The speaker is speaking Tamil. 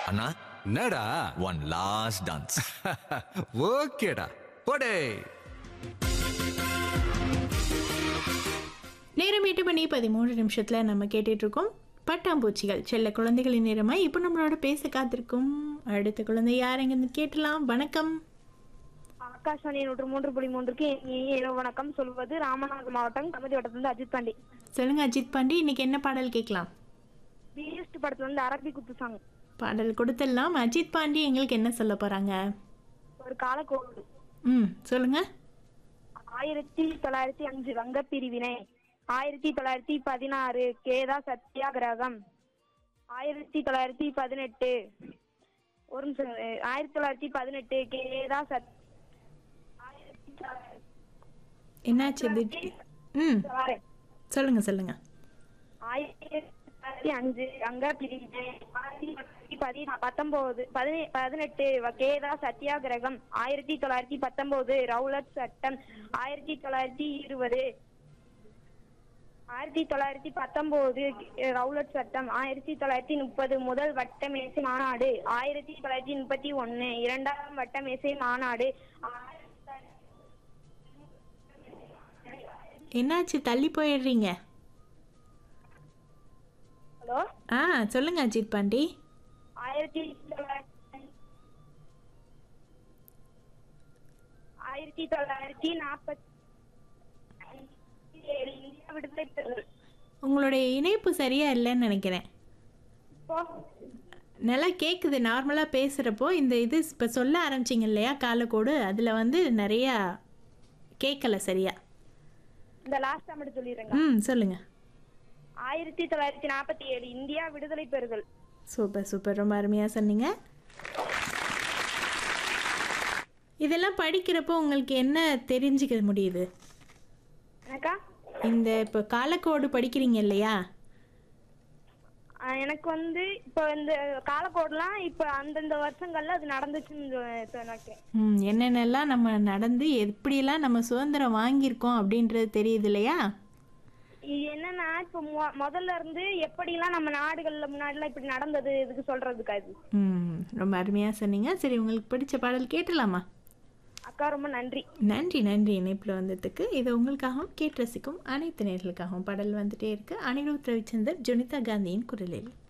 அண்ணா என்னடா ஒன் லாஸ்ட் டான்ஸ் ஓகேடா போடே நேரம் எட்டு மணி பதிமூணு நிமிஷத்தில் நம்ம கேட்டுட்டு இருக்கோம் பட்டாம்பூச்சிகள் செல்ல குழந்தைகளின் நேரமாக இப்போ நம்மளோட பேச காத்திருக்கும் அடுத்த குழந்தை யாருங்கன்னு கேட்டலாம் வணக்கம் ஆகாஷவாணி நூற்று மூன்று புள்ளி மூன்றுக்கு இனிய இரவு வணக்கம் சொல்வது ராமநாதபுரம் மாவட்டம் கமதி வட்டத்திலிருந்து அஜித் பாண்டி சொல்லுங்க அஜித் பாண்டி இன்னைக்கு என்ன பாடல் கேட்கலாம் பிஎஸ்டி படத்துல இருந்து அரபி குத்து சாங் பாடல் கொடுத்துடலாம் அஜித் பாண்டி எங்களுக்கு என்ன சொல்ல போறாங்க ஒரு காலக்கோடு ம் சொல்லுங்க ஆயிரத்தி தொள்ளாயிரத்தி அஞ்சு வங்க பிரிவினை ஆயிரத்தி தொள்ளாயிரத்தி பதினாறு கேதா சத்தியாகிரகம் ஆயிரத்தி தொள்ளாயிரத்தி பதினெட்டு ஒரு நிமிஷம் அஹ், ஆயிரத்தி தொள்ளாயிரத்தி பதினெட்டு கேதா சத் ஆயிரத்தி தொள்ளாயிரத்தி என்னாச்சு திடீர் ம் வரேன். சொல்லுங்க சொல்லுங்க ஆயிரத்தி தொள்ளாயிரத்தி அஞ்சு அங்க பிரிவினை ஆயிரத்தி தொள்ளாயிரத்தி பதினா- பத்தொன்பது பதினே- பதினெட்டு கேதா சத்தியாகிரகம் ஆயிரத்தி தொள்ளாயிரத்தி பத்தொன்பது ரவுலட் சட்டம் ஆயிரத்தி தொள்ளாயிரத்தி இருபது ஆயிரத்தி தொள்ளாயிரத்தி பத்தொன்பது ரவுலட் சட்டம் ஆயிரத்தி தொள்ளாயிரத்தி முப்பது முதல் வட்ட மேசை மாநாடு ஆயிரத்தி தொள்ளாயிரத்தி முப்பத்தி ஒன்னு இரண்டாம் வட்ட மேசை மாநாடு ஆயிரத்தி என்னாச்சு தள்ளி போயிடுறீங்க ஹலோ ஆ சொல்லுங்க அஜித் பாண்டி ஆயிரத்தி தொள்ளாயிரத்தி ஆயிரத்தி தொள்ளாயிரத்தி நாற்பத்தி ஏழு இந்தியா விடுதலை பெறுதல் உங்களுடைய இணைப்பு சரியா இல்லைன்னு நினைக்கிறேன் இப்போ நல்லா கேட்குது நார்மலாக பேசுகிறப்போ இந்த இது இப்போ சொல்ல ஆரம்பிச்சிங்க இல்லையா காலக்கோடு அதில் வந்து நிறையா கேட்கல சரியா இந்த லாஸ்ட் மட்டும் சொல்லிடுறேங்க ம் சொல்லுங்கள் ஆயிரத்தி தொள்ளாயிரத்தி நாற்பத்தி ஏழு இந்தியா விடுதலை பெறுதல் சூப்பர் சூப்பர் ரொம்ப அருமையாக சொன்னீங்க இதெல்லாம் படிக்கிறப்போ உங்களுக்கு என்ன தெரிஞ்சுக்க முடியுது எனக்கா இந்த இப்போ காலக்கோடு படிக்கிறீங்க இல்லையா ஆஹ் எனக்கு வந்து இப்போ இந்த காலக்கோடெல்லாம் இப்போ அந்தந்த வருஷங்கள்ல அது நடந்துச்சுன்னு சொ- நினைக்கிறேன் ம் என்னென்னலாம் நம்ம நடந்து எப்படியெல்லாம் நம்ம சுதந்திரம் வாங்கியிருக்கோம் அப்படின்றது தெரியுது இல்லையா இது என்னன்னா இப்போ மொ- முதல்ல இருந்து எப்படிலாம் நம்ம நாடுகள்ல முன்னாடிலாம் இப்படி நடந்தது இதுக்கு சொல்றதுக்கா இது ம் ரொம்ப அருமையாக சொன்னீங்க சரி உங்களுக்கு பிடிச்ச பாடல் கேட்டலாமா அக்கா ரொம்ப நன்றி நன்றி நன்றி இணைப்பில் வந்ததுக்கு இது உங்களுக்காகவும் கேட்டு ரசிக்கும் அனைத்து நேர்களுக்காகவும் பாடல் வந்துட்டே இருக்கு அனிருத் ரவிச்சந்தர் ஜுனிதா காந்தியின் குரலில்